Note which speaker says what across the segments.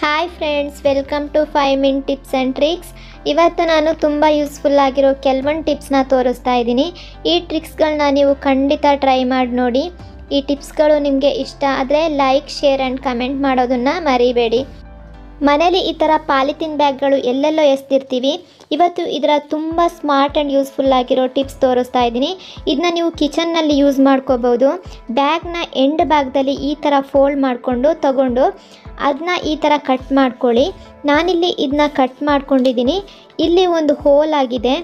Speaker 1: hi friends welcome to five min tips and tricks ಇವತ್ತು ನಾನು ತುಂಬ ಯೂಸ್ಫುಲ್ ಆಗಿರೋ ಕೆಲವೊಂದು ಟಿಪ್ಸ್ನ ತೋರಿಸ್ತಾ ಇದ್ದೀನಿ ಈ ಟ್ರಿಕ್ಸ್ಗಳನ್ನ ನೀವು ಖಂಡಿತ ಟ್ರೈ ಮಾಡಿ ನೋಡಿ ಈ ಟಿಪ್ಸ್ಗಳು ನಿಮಗೆ ಇಷ್ಟ ಆದರೆ ಲೈಕ್ ಶೇರ್ ಆ್ಯಂಡ್ ಕಮೆಂಟ್ ಮಾಡೋದನ್ನು ಮರಿಬೇಡಿ ಮನೇಲಿ ಈ ಥರ ಪಾಲಿಥಿನ್ ಬ್ಯಾಗ್ಗಳು ಎಲ್ಲೆಲ್ಲೋ ಎಸ್ತಿರ್ತೀವಿ ಇವತ್ತು ಇದರ ತುಂಬ ಸ್ಮಾರ್ಟ್ ಆ್ಯಂಡ್ ಯೂಸ್ಫುಲ್ ಆಗಿರೋ ಟಿಪ್ಸ್ ತೋರಿಸ್ತಾ ಇದ್ದೀನಿ ಇದನ್ನ ನೀವು ಕಿಚನ್ನಲ್ಲಿ ಯೂಸ್ ಮಾಡ್ಕೋಬೋದು ಬ್ಯಾಗ್ನ ಎಂಡ್ ಭಾಗದಲ್ಲಿ ಈ ಥರ ಫೋಲ್ಡ್ ಮಾಡಿಕೊಂಡು ತಗೊಂಡು ಅದನ್ನ ಈ ಥರ ಕಟ್ ಮಾಡ್ಕೊಳ್ಳಿ ನಾನಿಲ್ಲಿ ಇದನ್ನ ಕಟ್ ಮಾಡ್ಕೊಂಡಿದ್ದೀನಿ ಇಲ್ಲಿ ಒಂದು ಹೋಲ್ ಆಗಿದೆ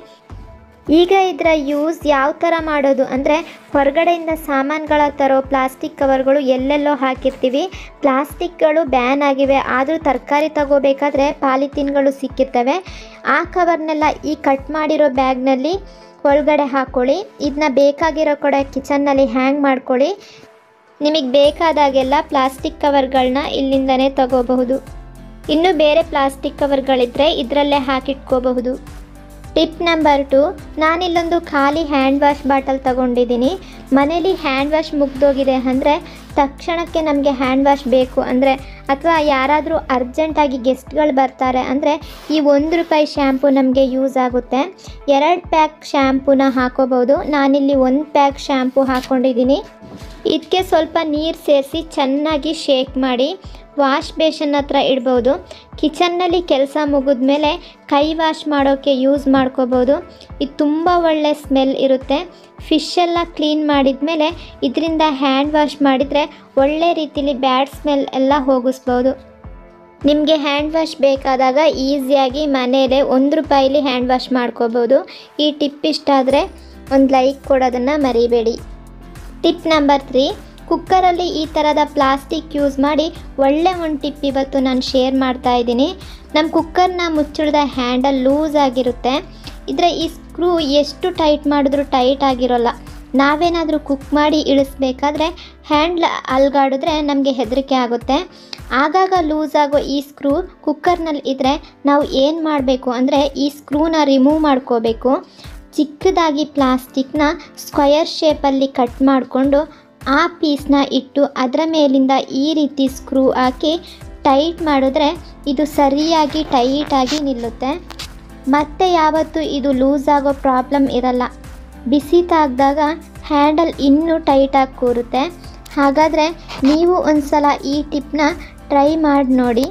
Speaker 1: ಈಗ ಇದರ ಯೂಸ್ ಯಾವ ಥರ ಮಾಡೋದು ಅಂದರೆ ಹೊರಗಡೆಯಿಂದ ಸಾಮಾನುಗಳ ತರೋ ಪ್ಲಾಸ್ಟಿಕ್ ಕವರ್ಗಳು ಎಲ್ಲೆಲ್ಲೋ ಹಾಕಿರ್ತೀವಿ ಪ್ಲಾಸ್ಟಿಕ್ಗಳು ಬ್ಯಾನ್ ಆಗಿವೆ ಆದರೂ ತರಕಾರಿ ತಗೋಬೇಕಾದ್ರೆ ಪಾಲಿಥೀನ್ಗಳು ಸಿಕ್ಕಿರ್ತವೆ ಆ ಕವರ್ನೆಲ್ಲ ಈ ಕಟ್ ಮಾಡಿರೋ ಬ್ಯಾಗ್ನಲ್ಲಿ ಒಳಗಡೆ ಹಾಕ್ಕೊಳ್ಳಿ ಇದನ್ನ ಬೇಕಾಗಿರೋ ಕಡೆ ಕಿಚನ್ನಲ್ಲಿ ಹ್ಯಾಂಗ್ ಮಾಡ್ಕೊಳ್ಳಿ ನಿಮಗೆ ಬೇಕಾದಾಗೆಲ್ಲ ಪ್ಲಾಸ್ಟಿಕ್ ಕವರ್ಗಳನ್ನ ಇಲ್ಲಿಂದನೇ ತಗೋಬಹುದು ಇನ್ನು ಬೇರೆ ಪ್ಲಾಸ್ಟಿಕ್ ಕವರ್ಗಳಿದ್ದರೆ ಇದರಲ್ಲೇ ಹಾಕಿಟ್ಕೋಬಹುದು ಟಿಪ್ ನಂಬರ್ ಟು ನಾನಿಲ್ಲೊಂದು ಖಾಲಿ ಹ್ಯಾಂಡ್ ವಾಶ್ ಬಾಟಲ್ ತಗೊಂಡಿದ್ದೀನಿ ಮನೇಲಿ ಹ್ಯಾಂಡ್ ವಾಶ್ ಮುಗ್ದೋಗಿದೆ ಅಂದರೆ ತಕ್ಷಣಕ್ಕೆ ನಮಗೆ ಹ್ಯಾಂಡ್ ವಾಶ್ ಬೇಕು ಅಂದರೆ ಅಥವಾ ಯಾರಾದರೂ ಅರ್ಜೆಂಟಾಗಿ ಗೆಸ್ಟ್ಗಳು ಬರ್ತಾರೆ ಅಂದರೆ ಈ ಒಂದು ರೂಪಾಯಿ ಶ್ಯಾಂಪು ನಮಗೆ ಯೂಸ್ ಆಗುತ್ತೆ ಎರಡು ಪ್ಯಾಕ್ ಶ್ಯಾಂಪೂನ ಹಾಕೋಬೋದು ನಾನಿಲ್ಲಿ ಒಂದು ಪ್ಯಾಕ್ ಶ್ಯಾಂಪು ಹಾಕ್ಕೊಂಡಿದ್ದೀನಿ ಇದಕ್ಕೆ ಸ್ವಲ್ಪ ನೀರು ಸೇರಿಸಿ ಚೆನ್ನಾಗಿ ಶೇಕ್ ಮಾಡಿ ವಾಶ್ ಬೇಷನ್ ಹತ್ರ ಇಡ್ಬೋದು ಕಿಚನ್ನಲ್ಲಿ ಕೆಲಸ ಮುಗಿದ್ಮೇಲೆ ಕೈ ವಾಶ್ ಮಾಡೋಕ್ಕೆ ಯೂಸ್ ಮಾಡ್ಕೋಬೋದು ಇದು ತುಂಬ ಒಳ್ಳೆ ಸ್ಮೆಲ್ ಇರುತ್ತೆ ಫಿಶ್ ಎಲ್ಲ ಕ್ಲೀನ್ ಮಾಡಿದ ಮೇಲೆ ಇದರಿಂದ ಹ್ಯಾಂಡ್ ವಾಶ್ ಮಾಡಿದರೆ ಒಳ್ಳೆ ರೀತಿಲಿ ಬ್ಯಾಡ್ ಸ್ಮೆಲ್ ಎಲ್ಲ ಹೋಗಿಸ್ಬೋದು ನಿಮಗೆ ಹ್ಯಾಂಡ್ ವಾಶ್ ಬೇಕಾದಾಗ ಈಸಿಯಾಗಿ ಮನೆಯಲ್ಲೇ ಒಂದು ರೂಪಾಯಿಲಿ ಹ್ಯಾಂಡ್ ವಾಶ್ ಮಾಡ್ಕೋಬೋದು ಈ ಟಿಪ್ ಇಷ್ಟ ಆದರೆ ಒಂದು ಲೈಕ್ ಕೊಡೋದನ್ನು ಮರಿಬೇಡಿ ಟಿಪ್ ನಂಬರ್ ತ್ರೀ ಕುಕ್ಕರಲ್ಲಿ ಈ ಥರದ ಪ್ಲಾಸ್ಟಿಕ್ ಯೂಸ್ ಮಾಡಿ ಒಳ್ಳೆ ಒಂದು ಟಿಪ್ ಇವತ್ತು ನಾನು ಶೇರ್ ಮಾಡ್ತಾ ಇದ್ದೀನಿ ನಮ್ಮ ಕುಕ್ಕರ್ನ ಮುಚ್ಚಿಡ್ದ ಹ್ಯಾಂಡಲ್ ಲೂಸ್ ಆಗಿರುತ್ತೆ ಇದರ ಈ ಸ್ಕ್ರೂ ಎಷ್ಟು ಟೈಟ್ ಮಾಡಿದ್ರೂ ಟೈಟ್ ಆಗಿರೋಲ್ಲ ನಾವೇನಾದರೂ ಕುಕ್ ಮಾಡಿ ಇಳಿಸ್ಬೇಕಾದ್ರೆ ಹ್ಯಾಂಡ್ಲ್ ಅಲ್ಗಾಡಿದ್ರೆ ನಮಗೆ ಹೆದರಿಕೆ ಆಗುತ್ತೆ ಆಗಾಗ ಲೂಸ್ ಆಗೋ ಈ ಸ್ಕ್ರೂ ಕುಕ್ಕರ್ನಲ್ಲಿ ಇದ್ದರೆ ನಾವು ಏನು ಮಾಡಬೇಕು ಅಂದರೆ ಈ ಸ್ಕ್ರೂನ ರಿಮೂವ್ ಮಾಡ್ಕೋಬೇಕು ಚಿಕ್ಕದಾಗಿ ಪ್ಲಾಸ್ಟಿಕ್ನ ಸ್ಕ್ವಯರ್ ಶೇಪಲ್ಲಿ ಕಟ್ ಮಾಡಿಕೊಂಡು ಆ ಪೀಸ್ನ ಇಟ್ಟು ಅದರ ಮೇಲಿಂದ ಈ ರೀತಿ ಸ್ಕ್ರೂ ಹಾಕಿ ಟೈಟ್ ಮಾಡಿದ್ರೆ ಇದು ಸರಿಯಾಗಿ ಟೈಟಾಗಿ ನಿಲ್ಲುತ್ತೆ ಮತ್ತೆ ಯಾವತ್ತೂ ಇದು ಲೂಸ್ ಆಗೋ ಪ್ರಾಬ್ಲಮ್ ಇರಲ್ಲ ಬಿಸಿ ತಾಗ್ದಾಗ ಹ್ಯಾಂಡಲ್ ಇನ್ನೂ ಟೈಟಾಗಿ ಕೂರುತ್ತೆ ಹಾಗಾದರೆ ನೀವು ಒಂದು ಸಲ ಈ ಟಿಪ್ನ ಟ್ರೈ ಮಾಡಿ ನೋಡಿ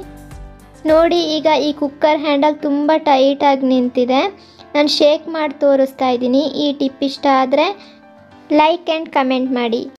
Speaker 1: ನೋಡಿ ಈಗ ಈ ಕುಕ್ಕರ್ ಹ್ಯಾಂಡಲ್ ತುಂಬ ಟೈಟಾಗಿ ನಿಂತಿದೆ ನಾನು ಶೇಕ್ ಮಾಡಿ ತೋರಿಸ್ತಾ ಇದ್ದೀನಿ ಈ ಟಿಪ್ ಇಷ್ಟ ಆದರೆ ಲೈಕ್ ಆ್ಯಂಡ್ ಕಮೆಂಟ್ ಮಾಡಿ